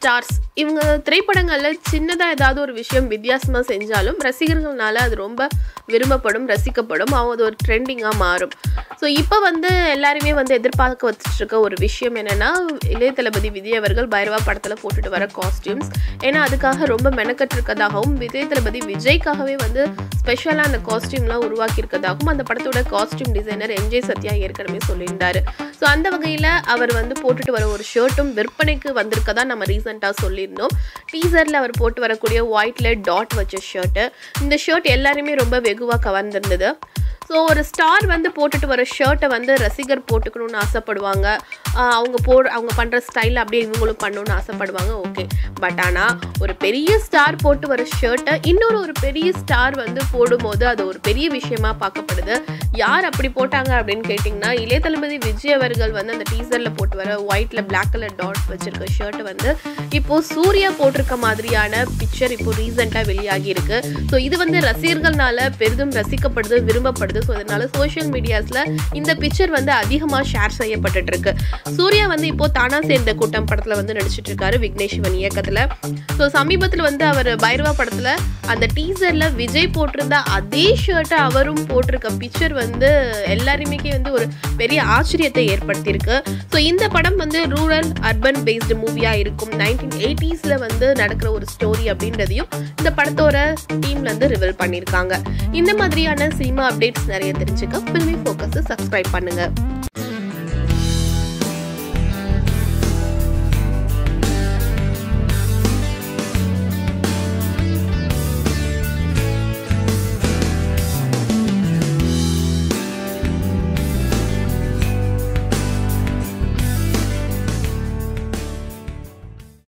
stars இவங்க திரைப்படங்களில் சின்னதாக ஏதாவது ஒரு விஷயம் வித்தியாசமாக செஞ்சாலும் ரசிகர்கள்னால அது ரொம்ப விரும்பப்படும் ரசிக்கப்படும் அவங்க அது ஒரு ட்ரெண்டிங்காக மாறும் ஸோ இப்போ வந்து எல்லாருமே வந்து எதிர்பார்க்க வச்சுட்டு இருக்க ஒரு விஷயம் என்னென்னா இளைய தளபதி விஜய் அவர்கள் பைரவா படத்தில் போட்டுட்டு வர காஸ்டியூம்ஸ் ஏன்னா அதுக்காக ரொம்ப மெனக்கட்டு இருக்கதாகவும் விஜய் தளபதி விஜய்க்காகவே வந்து ஸ்பெஷலாக அந்த காஸ்டியூம்லாம் உருவாக்கி இருக்கதாகவும் அந்த படத்தோட காஸ்டியூம் டிசைனர் எம்ஜே சத்யா ஏற்கனவே சொல்லியிருந்தாரு ஸோ அந்த வகையில் அவர் வந்து போட்டுட்டு வர ஒரு ஷர்ட்டும் விற்பனைக்கு வந்திருக்கதா நம்ம ரீசெண்டாக சொல்லியிருந்தோம் டீசரில் அவர் போட்டு வரக்கூடிய ஒயிட்ல டாட் வச்ச ஷர்ட்டு இந்த ஷர்ட் எல்லாருமே ரொம்ப வெகுவாக கவர்ந்திருந்தது ஸோ ஒரு ஸ்டார் வந்து போட்டுட்டு வர ஷர்ட்டை வந்து ரசிகர் போட்டுக்கணும்னு ஆசைப்படுவாங்க ஆஹ் அவங்க போ அவங்க பண்ணுற ஸ்டைல் அப்படியே இவங்களும் பண்ணணும்னு ஆசைப்படுவாங்க ஓகே பட் ஆனால் ஒரு பெரிய ஸ்டார் போட்டு வர ஷர்ட்டை இன்னொரு ஒரு பெரிய ஸ்டார் வந்து போடும்போது அது ஒரு பெரிய விஷயமா பார்க்கப்படுது யார் அப்படி போட்டாங்க அப்படின்னு கேட்டிங்கன்னா இளைய தளபதி விஜய் அவர்கள் வந்து அந்த டீசரில் போட்டு வர ஒயிட்ல பிளாக் கலர் டாட் வச்சிருக்க ஷர்ட்டை வந்து இப்போ சூர்யா போட்டிருக்க மாதிரியான பிக்சர் இப்போ ரீசெண்டாக வெளியாகி இருக்கு ஸோ இது வந்து ரசிகர்கள்னால பெரிதும் ரசிக்கப்படுது விரும்பப்படுது ஸோ அதனால சோஷியல் மீடியாஸில் இந்த பிக்சர் வந்து அதிகமாக ஷேர் செய்யப்பட்டுட்டு இருக்கு சூர்யா வந்து இப்போ தானா சேர்ந்த கூட்டம் படத்தில் வந்து நடிச்சிட்டு இருக்காரு விக்னேஷ் சிவன் இயக்கத்தில் ஸோ சமீபத்தில் வந்து அவர் பைரவா படத்தில் அந்த டீசரில் விஜய் போட்டிருந்த அதே ஷர்ட்டை அவரும் போட்டிருக்க பிக்சர் வந்து எல்லாருமே வந்து ஒரு பெரிய ஆச்சரியத்தை ஏற்படுத்தியிருக்கு ஸோ இந்த படம் வந்து ரூரல் அர்பன் பேஸ்டு மூவியாக இருக்கும் நைன்டீன் எயிட்டிஸில் வந்து நடக்கிற ஒரு ஸ்டோரி அப்படின்றதையும் இந்த படத்தோட டீம்ல இருந்து ரிவீல் பண்ணியிருக்காங்க இந்த மாதிரியான சினிமா அப்டேட்ஸ் நிறைய தெரிஞ்சுக்க ஃபில்மி ஃபோக்கஸை சப்ஸ்கிரைப் பண்ணுங்க